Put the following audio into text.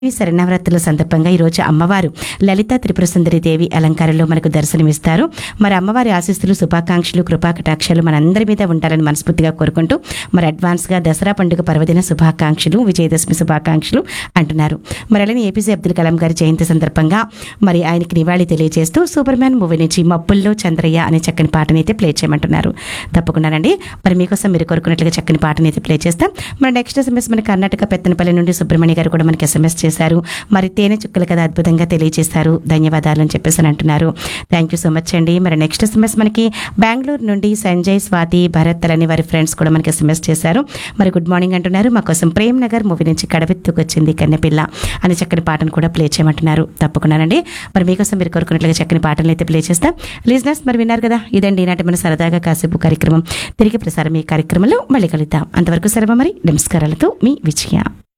ఈ శరణవరాత్రుల సందర్భంగా ఈరోజు అమ్మవారు లలిత త్రిపుర సుందరి దేవి అలంకారంలో మనకు దర్శనమిస్తారు మరి అమ్మవారి ఆశీస్సులు శుభాకాంక్షలు కృపా కటాక్షలు మనందరి మీద ఉండాలని మనస్ఫూర్తిగా కోరుకుంటూ మరి అడ్వాన్స్గా దసరా పండుగ పర్వదిన శుభాకాంక్షలు విజయదశమి శుభాకాంక్షలు అంటున్నారు మరి అలానే ఏపీజే అబ్దుల్ కలాం గారి జయంతి సందర్భంగా మరి ఆయనకి నివాళి తెలియజేస్తూ సూపర్ మ్యాన్ మూవీ నుంచి మబ్బుల్లో చంద్రయ్య అనే చక్కని పాటని అయితే ప్లే చేయమంటున్నారు తప్పకుండానండి మరి మీకోసం మీరు కోరుకున్నట్లుగా చక్కని పాటని అయితే ప్లే చేస్తాం మరి నెక్స్ట్ ఎస్ఎంఎస్ మన కర్ణాటక పెత్తనపల్లి నుండి సుబ్రహ్మణ్య గారు కూడా మనకి ఎస్ఎంఎస్ చేశారు మరి తేనె చుక్కలు కదా అద్భుతంగా తెలియజేశారు ధన్యవాదాలు అని చెప్పేసి అని అంటున్నారు థ్యాంక్ యూ సో మచ్ అండి మరి నెక్స్ట్ ఎస్ఎంఎస్ మనకి బెంగళూరు నుండి సంజయ్ స్వాతి భరత్ అని వారి ఫ్రెండ్స్ కూడా మనకి ఎస్ఎంఎస్ చేశారు మరి గుడ్ మార్నింగ్ అంటున్నారు మా కోసం ప్రేమ్ నగర్ మూవీ నుంచి కడవెత్తుకొచ్చింది కన్నెపిల్ల అని చక్కని పాటను కూడా ప్లే చేయమంటున్నారు తప్పకుండానండి మరి మీకోసం మీరు కోరుకున్నట్లుగా చక్కని పాటలు అయితే ప్లే చేస్తాం లిజినెస్ మరి విన్నారు కదా ఇదండి ఈనాటి మన సరదాగా కాసేపు కార్యక్రమం తిరిగి ప్రసారం ఈ కార్యక్రమంలో మళ్ళీ కలుద్దాం అంతవరకు సెలవు మరి నమస్కారాలతో మీ విజయ